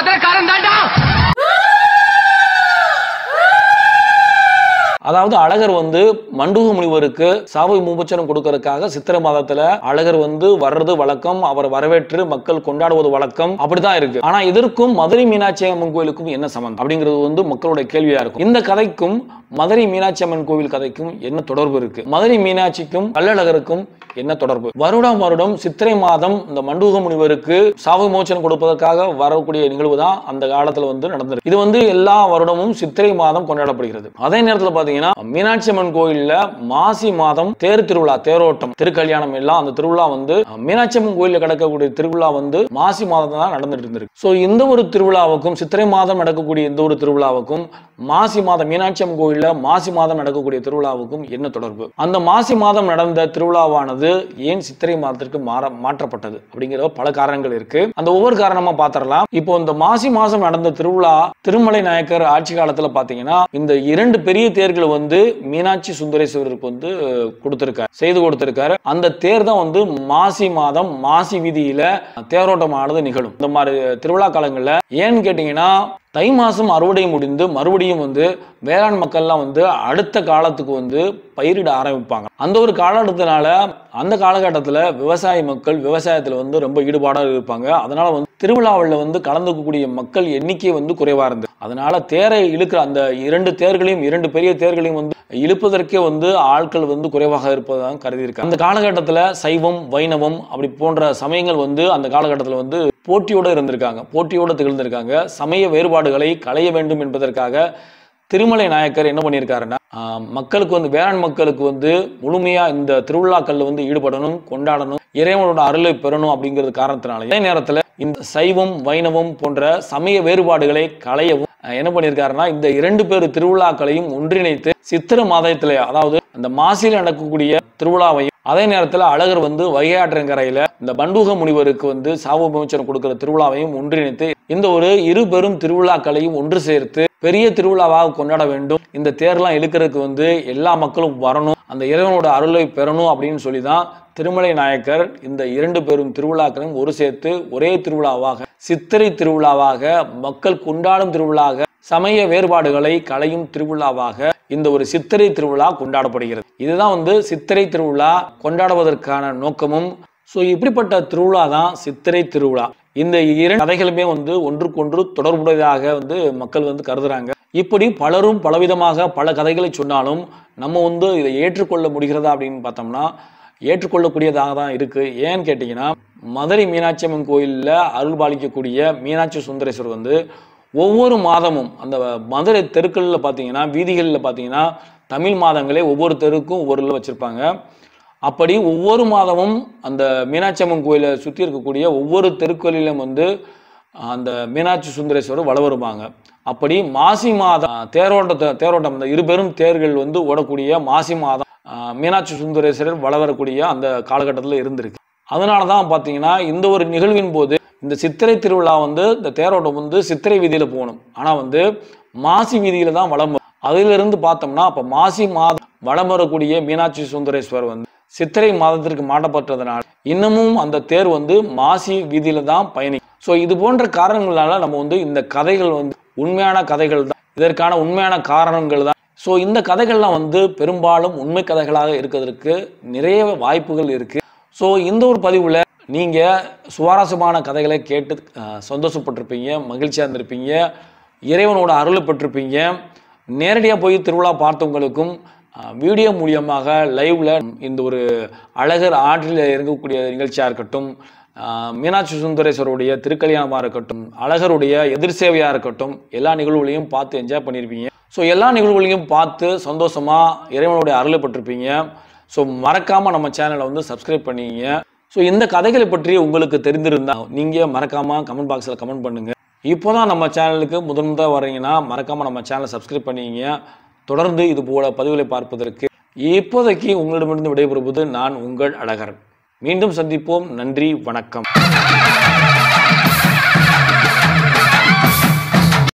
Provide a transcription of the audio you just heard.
மதுரக்காரன் தாண்டா அதாவது அழகர் வந்து மண்டூக முனிவருக்கு சாவை மூபச்சனம் கொடுக்கறதுக்காக சித்திரை மாதத்துல அழகர் வந்து வர்றது வழக்கம் அவர் வரவேற்று மக்கள் கொண்டாடுவது வழக்கம் அப்படிதான் இருக்கு ஆனா இதற்கும் மதுரை மீனாட்சி அம்மன் கோயிலுக்கும் என்ன சம்பந்தம் அப்படிங்கிறது வந்து மக்களுடைய கேள்வியா இருக்கும் இந்த கதைக்கும் மதுரை மீனாட்சி அம்மன் கோவில் கதைக்கும் என்ன தொடர்பு இருக்கு மதுரை மீனாட்சிக்கும் கள்ளழகருக்கும் என்ன தொடர்பு வருடம் வருடம் சித்திரை மாதம் இந்த மண்டூக முனிவருக்கு சாவு மோச்சனம் கொடுப்பதற்காக வரக்கூடிய நிகழ்வு தான் அந்த காலத்துல வந்து நடந்திருக்கு இது வந்து எல்லா வருடமும் சித்திரை மாதம் கொண்டாடப்படுகிறது அதே நேரத்துல பாத்தீங்கன்னா மீனாட்சி அம்மன் கோயில்ல மாசி மாதம் தேர் திருவிழா தேரோட்டம் திருக்கல்யாணம் எல்லாம் அந்த திருவிழா வந்து மீனாட்சி அம்மன் கோயில்ல கிடக்கக்கூடிய திருவிழா வந்து மாசி மாதம் தான் நடந்துட்டு இருந்திருக்கு ஸோ இந்த ஒரு திருவிழாவுக்கும் சித்திரை மாதம் நடக்கக்கூடிய இந்த ஒரு திருவிழாவுக்கும் மாசி மாதம் மீனாட்சி அம்மன் கோயில்ல மாசி மாதம் நடக்கக்கூடிய திருவிழாவுக்கும் என்ன தொடர்பு அந்த மாசி மாதம் நடந்த திருவிழாவானது ஏன் சித்திரை மாதத்திற்கு மாற மாற்றப்பட்டது அப்படிங்கிற பல காரணங்கள் இருக்கு அந்த ஒவ்வொரு காரணமா பாத்திரலாம் இப்போ இந்த மாசி மாசம் நடந்த திருவிழா திருமலை நாயக்கர் ஆட்சி காலத்துல பாத்தீங்கன்னா இந்த இரண்டு பெரிய தேர்கள் வந்து மீனாட்சி சுந்தரேஸ்வரருக்கு வந்து கொடுத்திருக்காரு செய்து கொடுத்திருக்காரு அந்த தேர் தான் வந்து மாசி மாதம் மாசி வீதியில தேரோட்டமானது நிகழும் இந்த மாதிரி திருவிழா காலங்கள்ல ஏன்னு கேட்டீங்கன்னா தை மாசம் அறுவடை முடிந்து மறுபடியும் வந்து வேளாண் மக்கள்லாம் வந்து அடுத்த காலத்துக்கு வந்து பயிரிட ஆரம்பிப்பாங்க அந்த ஒரு காலகட்டத்தினால அந்த காலகட்டத்தில் விவசாய மக்கள் விவசாயத்தில் வந்து ரொம்ப ஈடுபாடாக இருப்பாங்க அதனால வந்து திருவிழாவில் வந்து கலந்துக்கக்கூடிய மக்கள் எண்ணிக்கை வந்து குறைவா இருந்தது அதனால தேரை இழுக்கிற அந்த இரண்டு தேர்களையும் இரண்டு பெரிய தேர்களையும் வந்து இழுப்பதற்கே வந்து ஆட்கள் வந்து குறைவாக இருப்பதாக கருதியிருக்காங்க அந்த காலகட்டத்தில் சைவம் வைணவம் அப்படி போன்ற சமயங்கள் வந்து அந்த காலகட்டத்தில் வந்து போட்டியோடு இருந்திருக்காங்க போட்டியோடு திகழ்ந்திருக்காங்க சமய வேறுபாடுகளை களைய வேண்டும் என்பதற்காக திருமலை நாயக்கர் என்ன பண்ணியிருக்காருன்னா ஆஹ், மக்களுக்கு வந்து வேளாண் மக்களுக்கு வந்து முழுமையா இந்த திருவிழாக்கள்ல வந்து ஈடுபடணும் கொண்டாடணும் இறைவனோட அருளை பெறணும் அப்படிங்கிறது காரணத்தினால அதே நேரத்துல இந்த சைவம் வைணவம் போன்ற சமய வேறுபாடுகளை களையவும் ஆஹ், என்ன பண்ணியிருக்காருன்னா இந்த இரண்டு பேர் திருவிழாக்களையும் ஒன்றிணைத்து சித்திர மாதத்திலே அதாவது அந்த மாசியில் நடக்கக்கூடிய திருவிழாவையும் அதே நேரத்தில் அழகர் வந்து வைகையாற்றங்கரையில இந்த பண்டூக முனிவருக்கு வந்து சாவு விமோச்சனம் கொடுக்கிற திருவிழாவையும் ஒன்றிணைத்து இந்த ஒரு இரு பெரும் திருவிழாக்களையும் ஒன்று சேர்த்து பெரிய திருவிழாவாக கொண்டாட வேண்டும் இந்த தேர்லாம் இழுக்கிறதுக்கு வந்து எல்லா மக்களும் வரணும் அந்த இறைவனோட அருளை பெறணும் அப்படின்னு சொல்லி தான் திருமலை நாயக்கர் இந்த இரண்டு பெரும் திருவிழாக்களையும் ஒரு சேர்த்து ஒரே திருவிழாவாக சித்திரை திருவிழாவாக மக்கள் கொண்டாடும் திருவிழாவாக சமய வேறுபாடுகளை களையும் திருவிழாவாக இந்த ஒரு சித்திரை திருவிழா கொண்டாடப்படுகிறது இதுதான் வந்து சித்திரை திருவிழா கொண்டாடுவதற்கான நோக்கமும் ஸோ இப்படிப்பட்ட திருவிழா தான் சித்திரை திருவிழா இந்த இரண்டு கதைகளுமே வந்து ஒன்றுக்கொன்று தொடர்புடையதாக வந்து மக்கள் வந்து கருதுறாங்க இப்படி பலரும் பலவிதமாக பல கதைகளை சொன்னாலும் நம்ம வந்து இதை ஏற்றுக்கொள்ள முடிகிறதா அப்படின்னு பார்த்தோம்னா ஏற்றுக்கொள்ளக்கூடியதாக தான் இருக்கு ஏன்னு கேட்டிங்கன்னா மதுரை மீனாட்சி அம்மன் கோயிலில் அருள் பாலிக்கக்கூடிய மீனாட்சி சுந்தரேஸ்வரர் வந்து ஒவ்வொரு மாதமும் அந்த மதுரை தெருக்களில் பார்த்தீங்கன்னா வீதிகளில் பார்த்தீங்கன்னா தமிழ் மாதங்களே ஒவ்வொரு தெருக்கும் ஒவ்வொரு வச்சுருப்பாங்க அப்படி ஒவ்வொரு மாதமும் அந்த மீனாட்சி அம்மன் கோயிலை சுற்றி இருக்கக்கூடிய ஒவ்வொரு தெருக்களிலும் வந்து அந்த மீனாட்சி சுந்தரேஸ்வரர் வள வருவாங்க அப்படி மாசி மாதம் தேரோட்ட தேரோட்டம் அந்த இருபெரும் தேர்கள் வந்து ஓடக்கூடிய மாசி மாதம் ஆஹ், மீனாட்சி சுந்தரேஸ்வரர் வள வரக்கூடிய அந்த காலகட்டத்தில் இருந்திருக்கு அதனால தான் பார்த்தீங்கன்னா இந்த ஒரு நிகழ்வின் போது இந்த சித்திரை திருவிழா வந்து இந்த தேரோட்டம் வந்து சித்திரை வீதியில் போகணும் ஆனால் வந்து மாசி வீதியில தான் வளம் வரும். அதிலிருந்து பார்த்தோம்னா அப்போ மாசி மாதம் வளம் வரக்கூடிய மீனாட்சி சுந்தரேஸ்வரர் வந்து சித்திரை மாதத்திற்கு மாட்டப்பட்டதுனால இன்னமும் அந்த தேர் வந்து மாசி வீதியில தான் பயணி ஸோ இது போன்ற காரணங்களால நம்ம வந்து இந்த கதைகள் வந்து உண்மையான கதைகள் தான் இதற்கான உண்மையான காரணங்கள் தான் ஸோ இந்த கதைகள்லாம் வந்து பெரும்பாலும் உண்மை கதைகளாக இருக்கிறதுக்கு நிறைய வாய்ப்புகள் இருக்கு ஸோ இந்த ஒரு பதிவில் நீங்கள் சுவாரஸ்யமான கதைகளை கேட்டு அஹ், சந்தோஷப்பட்டிருப்பீங்க மகிழ்ச்சியாக இருந்திருப்பீங்க இறைவனோட அருளை பெற்றிருப்பீங்க நேரடியாக போய் திருவிழா பார்த்தவங்களுக்கும் அஹ், வீடியோ மூலியமாக லைவ்ல இந்த ஒரு அழகர் ஆற்றில் இறங்கக்கூடிய நிகழ்ச்சியாக இருக்கட்டும் அஹ், மீனாட்சி சுந்தரேஸ்வருடைய திருக்கல்யாணமாக இருக்கட்டும் அழகருடைய எதிர் சேவையாக இருக்கட்டும் எல்லா நிகழ்வுகளையும் பார்த்து என்ஜாய் பண்ணியிருப்பீங்க ஸோ எல்லா நிகழ்வுகளையும் பார்த்து சந்தோஷமா இறைவனுடைய அருளை பெற்றிருப்பீங்க ஸோ மறக்காம நம்ம சேனலை வந்து சப்ஸ்கிரைப் பண்ணிங்க ஸோ இந்த கதைகளை பற்றி உங்களுக்கு தெரிந்திருந்தா நீங்க மறக்காம கமெண்ட் பாக்ஸில் கமெண்ட் பண்ணுங்க இப்போதான் நம்ம சேனலுக்கு முதன் முதல் வர்றீங்கன்னா மறக்காம நம்ம சேனலை சப்ஸ்கிரைப் பண்ணிங்க தொடர்ந்து இது போல பதிவுகளை பார்ப்பதற்கு இப்போதைக்கு உங்களிடமிருந்து விடைபெறுவது நான் உங்கள் அழகர் மீண்டும் சந்திப்போம் நன்றி வணக்கம்